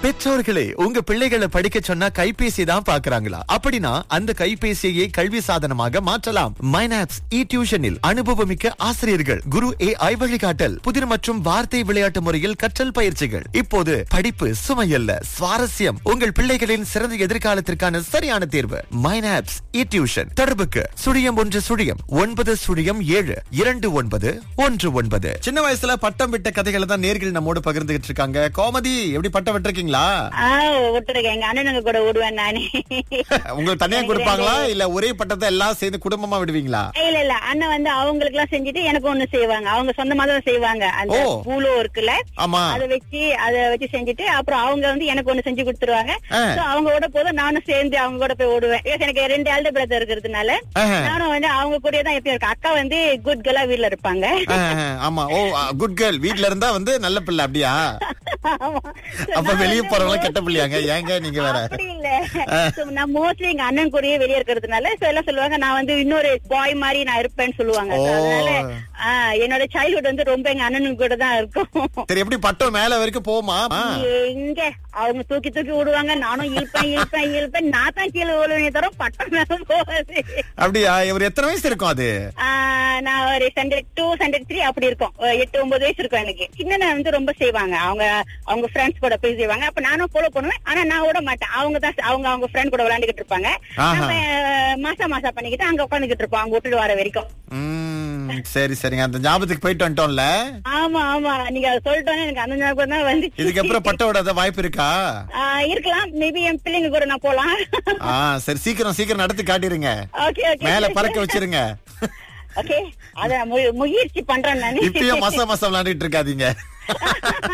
பெற்றோர்களே உங்க பிள்ளைகளை படிக்க சொன்னா கைபேசி தான் பாக்குறாங்களா அப்படின்னா அந்த கைபேசியை கல்வி சாதனமாக மாற்றலாம் மைனாப்ஸ் இ டியூஷனில் அனுபவமிக்க ஆசிரியர்கள் குரு ஏ ஐ வழிகாட்டல் புதிர் மற்றும் வார்த்தை விளையாட்டு முறையில் கற்றல் பயிற்சிகள் இப்போது படிப்பு சுமையல்ல சுவாரஸ்யம் உங்கள் பிள்ளைகளின் சிறந்த எதிர்காலத்திற்கான சரியான தேர்வு மைனாப்ஸ் இ டியூஷன் தொடர்புக்கு சுழியம் ஒன்று சுழியம் ஒன்பது சுழியம் ஏழு இரண்டு ஒன்பது ஒன்று ஒன்பது சின்ன வயசுல பட்டம் விட்ட கதைகளை தான் நேர்கள் நம்மோடு பகிர்ந்துகிட்டு இருக்காங்க கோமதி எப்படி பட்டம் விட்டுருக்கீங்களா ஆ விட்டுருக்கேன் எங்க அண்ணனுங்க கூட விடுவேன் நானே உங்களுக்கு தனியா கொடுப்பாங்களா இல்ல ஒரே பட்டத்தை எல்லாம் சேர்ந்து குடும்பமா விடுவீங்களா இல்ல இல்ல அண்ணன் வந்து அவங்களுக்கு எல்லாம் செஞ்சுட்டு எனக்கு ஒண்ணு செய்வாங்க அவங்க சொந்தமா தான் செய்வாங்க அந்த ஓ. பூலோ இருக்குல்ல ஆமா அத வச்சு அத வச்சு செஞ்சுட்டு அப்புறம் அவங்க வந்து எனக்கு ஒண்ணு செஞ்சு கொடுத்துருவாங்க ஆ. So, அவங்க கூட போதும் நானும் சேர்ந்து அவங்க கூட போய் ஓடுவேன் Because எனக்கு ரெண்டு elder brother இருக்கிறதுனால ஆஹா. நானும் வந்து அவங்க கூட தான் எப்பயும் இருக்கேன் அக்கா வந்து குட் கேர்லா வீட்ல இருப்பாங்க ஆஹ், ஆமா ஓ குட் கேர்ள் வீட்ல இருந்தா வந்து நல்ல பிள்ளை அப்படியா ஆமா. So, அப்ப நான் வெளிய வந்து போறவங்க கெட்ட பிள்ளையாங்க ஏங்க நீங்க வேற அப்படி இல்ல So, நான் மோஸ்ட்லி எங்க அண்ணன் கூடயே வெளிய இருக்கிறதுனால so எல்லாம் சொல்லுவாங்க நான் வந்து இன்னொரு பாய் மாதிரி நான் இருப்பேன்னு சொல்லுவாங்க So, ஓ. அதனால ஆ, என்னோட சைல்ட்ஹுட் வந்து ரொம்ப எங்க அண்ணனுக்கு கூட தான் இருக்கும் சரி எப்படி பட்டம் மேல வரைக்கும் போமா எங்க அவங்க தூக்கி தூக்கி விடுவாங்க நானும் இழுப்பேன் இழுப்பேன் இழுப்பேன் நான் தான் கீழே விழுவே தவிர பட்டம் மேல போகாது அப்படியா இவர் எத்தனை வயசு இருக்கும் அது ஆ, நான் ஒரு ஸ்டாண்டர்ட் டூ ஸ்டாண்டர்ட் த்ரீ அப்படி இருக்கும் ஒரு எட்டு ஒன்பது வயசு இருக்கும் எனக்கு சின்ன வந்து ரொம்ப செய்வாங்க அவங்க அவங்க ஃப்ரெண்ட்ஸ் கூட போய் செய்வாங்க அப்ப நானும் ஃபாலோ பண்ணுவேன் ஆனா நான் விட மாட்டேன் அவங்க தான் அவங்க அவங்க ஃப்ரெண்ட் கூட விளையாண்டுகிட்டு இருப்பாங்க ஆஹா. நம்ம மாசா மாசா பண்ணிக்கிட்டு அங்க உட்காந்துக்கிட்டு இருப்போம் அவங்க விட்டுட்டு வர வரைக்கும் உம், சரி சரிங்க அந்த ஞாபகத்துக்கு போயிட்டு வந்துட்டோம்ல ஆமா ஆமா நீங்க அதை சொல்லிட்டோன்னே எனக்கு அந்த ஞாபகம் தான் வந்து இதுக்கப்புறம் பட்டம் விடாத வாய்ப்பு இருக்கா இருக்கலாம் மேபி என் பிள்ளைங்க கூட நான் போலாம் ஆ சரி சீக்கிரம் சீக்கிரம் நடத்தி காட்டிருங்க ஓகே ஓகே மேல பறக்க வச்சிருங்க ஓகே அத நான் மு- முயற்சி பண்றேன் நான் இப்பயும் மச மசம் விளையாடிட்டு இருக்காதீங்க